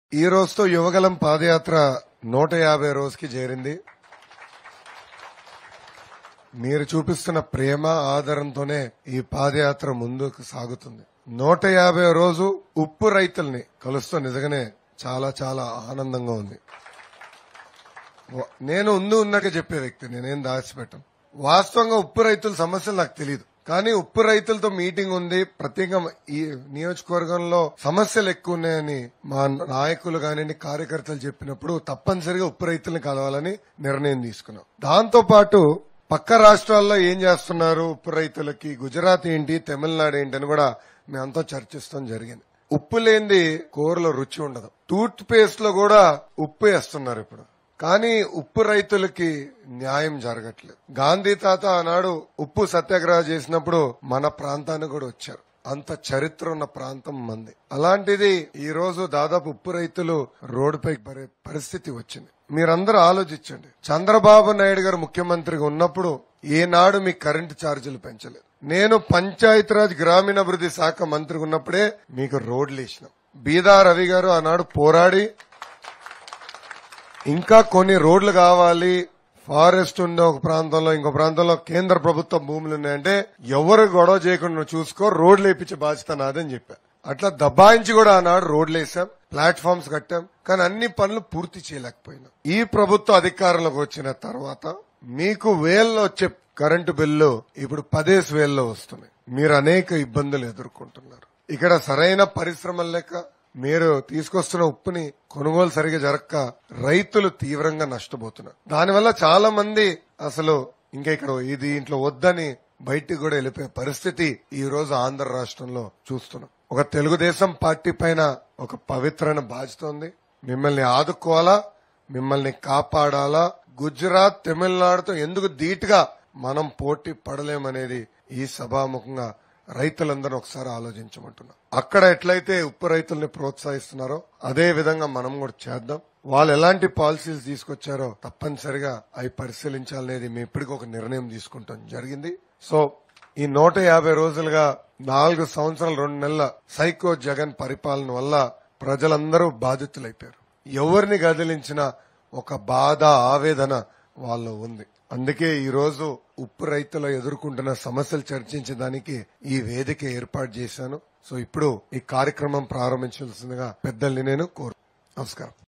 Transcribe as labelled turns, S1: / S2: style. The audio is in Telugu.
S1: ఈ రోజుతో యువగలం పాదయాత్ర నూట యాభై రోజుకి చేరింది మీరు చూపిస్తున్న ప్రేమ ఆదరంతోనే ఈ పాదయాత్ర ముందుకు సాగుతుంది నూట యాభై రోజు ఉప్పు రైతుల్ని కలుస్తూ నిజంగానే చాలా చాలా ఆనందంగా ఉంది వ- నేను ఉంది ఉన్నట్టు చెప్పే వ్యక్తి నేనేం దాచిపెట్టను వాస్తవంగా ఉప్పు రైతుల సమస్యలు నాకు తెలియదు కానీ ఉప్పు రైతులతో మీటింగ్ ఉంది ప్రత్యేకంగా ఈ నియోజకవర్గంలో సమస్యలు ఎక్కువ ఉన్నాయని మా నాయకులు కానివ్వండి కార్యకర్తలు చెప్పినప్పుడు తప్పనిసరిగా ఉప్పు రైతుల్ని కలవాలని నిర్ణయం తీసుకున్నాం దాంతో పాటు పక్క రాష్ట్రాల్లో ఏం చేస్తున్నారు ఉప్పు రైతులకి గుజరాత్ ఏంటి తమిళనాడు ఏంటి అని కూడా మేమంతా చర్చిస్తాం జరిగింది ఉప్పు లేనిది కూరలో రుచి ఉండదు టూత్ పేస్ట్ లో కూడా ఉప్పు వేస్తున్నారు ఇప్పుడు కానీ ఉప్పు రైతులకి న్యాయం జరగట్లేదు గాంధీ తాత ఆనాడు ఉప్పు సత్యాగ్రహం చేసినప్పుడు మన ప్రాంతానికి కూడా వచ్చారు అంత చరిత్ర ఉన్న ప్రాంతం మంది అలాంటిది ఈ రోజు దాదాపు ఉప్పు రైతులు రోడ్డుపై పడే పరిస్థితి వచ్చింది మీరందరూ ఆలోచించండి చంద్రబాబు నాయుడు గారు ముఖ్యమంత్రిగా ఉన్నప్పుడు ఏనాడు మీ కరెంటు ఛార్జీలు పెంచలేదు నేను పంచాయతీరాజ్ గ్రామీణాభివృద్ధి శాఖ మంత్రిగా ఉన్నప్పుడే మీకు రోడ్లు వేసినాం బీదా రవి గారు ఆనాడు పోరాడి ఇంకా కొన్ని రోడ్లు కావాలి ఫారెస్ట్ ఉండే ఒక ప్రాంతంలో ఇంకో ప్రాంతంలో కేంద్ర ప్రభుత్వ భూములు ఉన్నాయంటే ఎవరు గొడవ చేయకుండా నువ్వు చూసుకో రోడ్లు వేయించే బాధ్యత నాదని చెప్పా అట్లా దబాయించి కూడా ఆనాడు రోడ్లు వేసాం ప్లాట్ఫామ్స్ కట్టాం కానీ అన్ని పనులు పూర్తి చేయలేకపోయినాం ఈ ప్రభుత్వ అధికారంలోకి వచ్చిన తర్వాత మీకు వేల్లో వచ్చే కరెంటు బిల్లు ఇప్పుడు పదేసి వేల్లో వస్తున్నాయి మీరు అనేక ఇబ్బందులు ఎదుర్కొంటున్నారు ఇక్కడ సరైన పరిశ్రమలు లేక మీరు తీసుకొస్తున్న ఉప్పుని కొనుగోలు సరిగా జరక్క రైతులు తీవ్రంగా నష్టపోతున్నారు దానివల్ల చాలా మంది అసలు ఇంకా ఇక్కడ ఇది ఇంట్లో వద్దని బయటికి కూడా వెళ్ళిపోయే పరిస్థితి ఈ రోజు ఆంధ్ర రాష్ట్రంలో చూస్తున్నాం ఒక తెలుగుదేశం పార్టీ పైన ఒక పవిత్రమైన బాధ్యత ఉంది మిమ్మల్ని ఆదుకోవాలా మిమ్మల్ని కాపాడాలా గుజరాత్ తమిళనాడుతో ఎందుకు ధీటుగా మనం పోటీ పడలేమనేది ఈ సభాముఖంగా రైతులందరూ ఒకసారి ఆలోచించమంటున్నా అక్కడ ఎట్లయితే ఉప్పు రైతుల్ని ప్రోత్సహిస్తున్నారో అదే విధంగా మనం కూడా చేద్దాం వాళ్ళు ఎలాంటి పాలసీలు తీసుకొచ్చారో తప్పనిసరిగా అవి పరిశీలించాలనేది మేము ఇప్పటికి ఒక నిర్ణయం తీసుకుంటాం జరిగింది సో ఈ నూట యాభై రోజులుగా నాలుగు సంవత్సరాలు రెండు నెలల సైకో జగన్ పరిపాలన వల్ల ప్రజలందరూ బాధితులైపోయారు ఎవరిని గదిలించినా ఒక బాధ ఆవేదన వాళ్ళు ఉంది అందుకే ఈ రోజు ఉప్పు రైతులు ఎదుర్కొంటున్న సమస్యలు చర్చించడానికి ఈ వేదిక ఏర్పాటు చేశాను సో ఇప్పుడు ఈ కార్యక్రమం ప్రారంభించాల్సిందిగా పెద్దల్ని నేను కోరు నమస్కారం